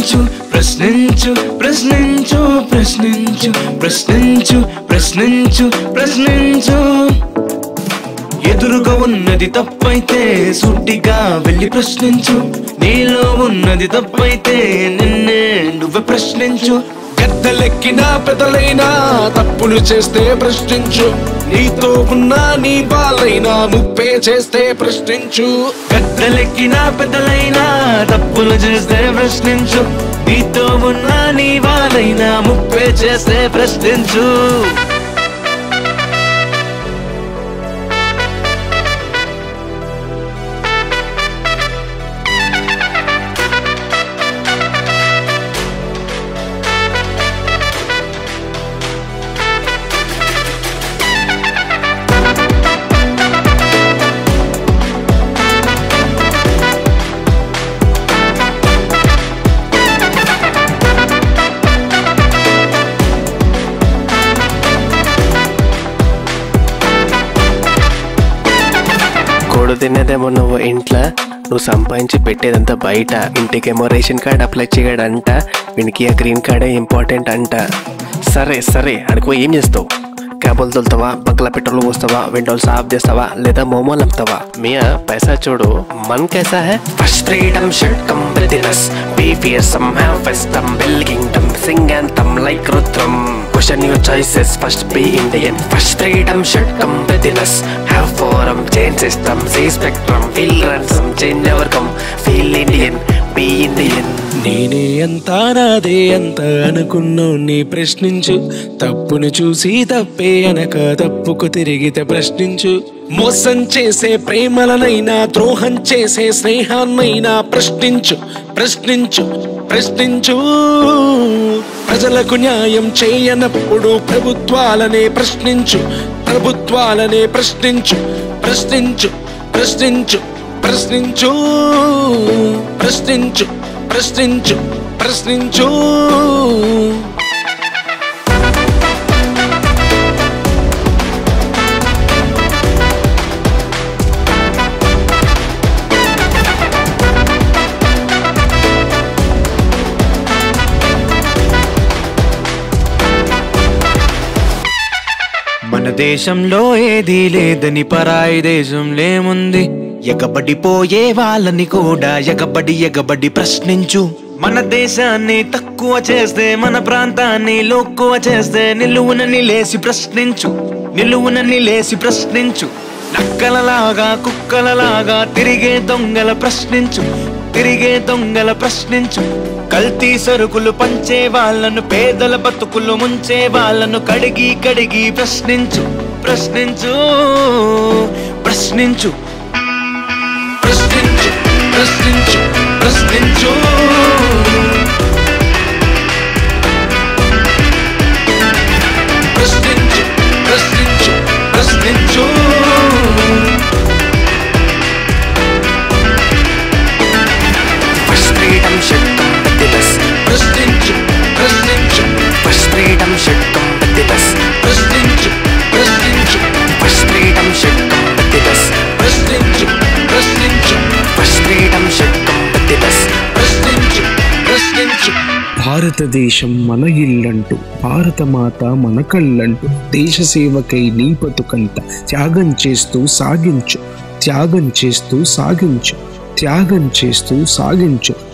ప్రశ్నించు ప్రశ్నించు ప్రశ్నించు ప్రశ్నించు ప్రశ్నించు ప్రశ్నించు ప్రశ్నించు ఎదురుగా ఉన్నది తప్పైతే సుట్టిగా వెళ్ళి ప్రశ్నించు నీలో ఉన్నది తప్పైతే నిన్నే నువ్వే ప్రశ్నించు గద్దలెక్కిన పెదలైనా తప్పులు చేస్తే ప్రశ్నించు నీతో ఉన్న నీ బాలైనా ముప్పే చేస్తే ప్రశ్నించు గద్దలెక్కిన పెద్దలైనా తప్పులు చేస్తే ప్రశ్నించు నీతో ఉన్న నీ వాళ్ళైనా ముప్పే చేస్తే ప్రశ్నించు కూడు తినేదేమో నువ్వు ఇంట్లో నువ్వు సంపాదించి పెట్టేదంతా బయట ఇంటికేమో రేషన్ కార్డ్ అప్లై చేయడంట వీనికి ఆ గ్రీన్ కార్డే ఇంపార్టెంట్ అంట సరే సరే అడుగు ఏం చేస్తావు క్యాబులు తోలుతావా బంగ్లా పెట్రోల్ పోస్తావా విండోలు సాఫ్ చేస్తావా లేదా మోమోలు అమ్ముతావా మియా పైసా చూడు మన్ కైసా హై first freedom shirt come business be fear some have ఫెస్టమ్ బిల్ కింగ్డమ్ సింగ్ అండ్ తమ్ లైక్ రుద్రం question your choices first be Indian first freedom shirt come business have forum change system see spectrum feel ransom change ever come feel Indian be Indian నేనే అంత నాదే అంత అనుకున్నావు నీ ప్రశ్నించు తప్పును చూసి తప్పే అనక తప్పుకు తిరిగితే ప్రశ్నించు మోసం చేసే ప్రేమలనైనా ద్రోహం చేసే స్నేహాన్నైనా ప్రశ్నించు ప్రశ్నించు ప్రశ్నించు ప్రజలకు న్యాయం చేయనప్పుడు ప్రభుత్వాలనే ప్రశ్నించు ప్రభుత్వాలనే ప్రశ్నించు ప్రశ్నించు ప్రశ్నించు ప్రశ్నించు ప్రశ్నించు ప్రశ్నించు ప్రశ్నించు మన దేశంలో ఏదీ లేదని పరాయి దేశంలేముంది ఎగబడిపోయే వాళ్ళని కూడా ఎగబడి ఎగబడి ప్రశ్నించు మన దేశాన్ని తక్కువ చేస్తే మన ప్రాంతాన్ని లోక్కువ చేస్తే నిలువున నిలేసి ప్రశ్నించు నిలువున నిలేసి ప్రశ్నించు నక్కలలాగా కుక్కలలాగా తిరిగే దొంగల ప్రశ్నించు తిరిగే దొంగల ప్రశ్నించు కల్తీ సరుకులు పంచే వాళ్ళను పేదల బతుకులు ముంచే వాళ్ళను కడిగి కడిగి ప్రశ్నించు ప్రశ్నించు ప్రశ్నించు ప్రశ్నించు ప్రశ్నించు ప్రశ్నించు ప్రశ్నించు ప్రశ్నించు ప్రశ్నించు first freedom shirt come business ప్రశ్నించు ప్రశ్నించు first freedom shirt come business ప్రశ్నించు ప్రశ్నించు first freedom shirt come business ప్రశ్నించు ప్రశ్నించు first freedom shirt come business ప్రశ్నించు ప్రశ్నించు భారతదేశం మన ఇల్లంటూ భారతమాత మన కళ్ళంటూ దేశ సేవకై నీ బతుకంత త్యాగం చేస్తూ సాగించు త్యాగం చేస్తూ సాగించు త్యాగం చేస్తూ సాగించు